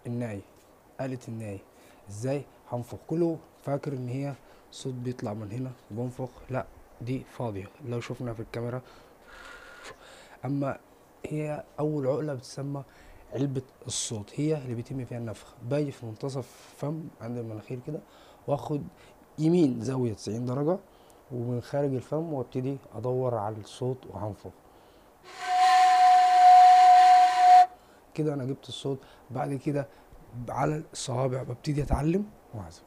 الناي آلة الناي ازاي هنفخ كله فاكر ان هي صوت بيطلع من هنا بنفخ لا دي فاضية لو شفنا في الكاميرا اما هي اول عقلة بتسمى علبة الصوت هي اللي بيتم فيها النفخ باجي في منتصف فم عند المناخير كده واخد يمين زاوية 90 درجة ومن خارج الفم وابتدي ادور على الصوت وهنفخ كده انا جبت الصوت بعد كده على الصوابع ببتدي اتعلم واعزف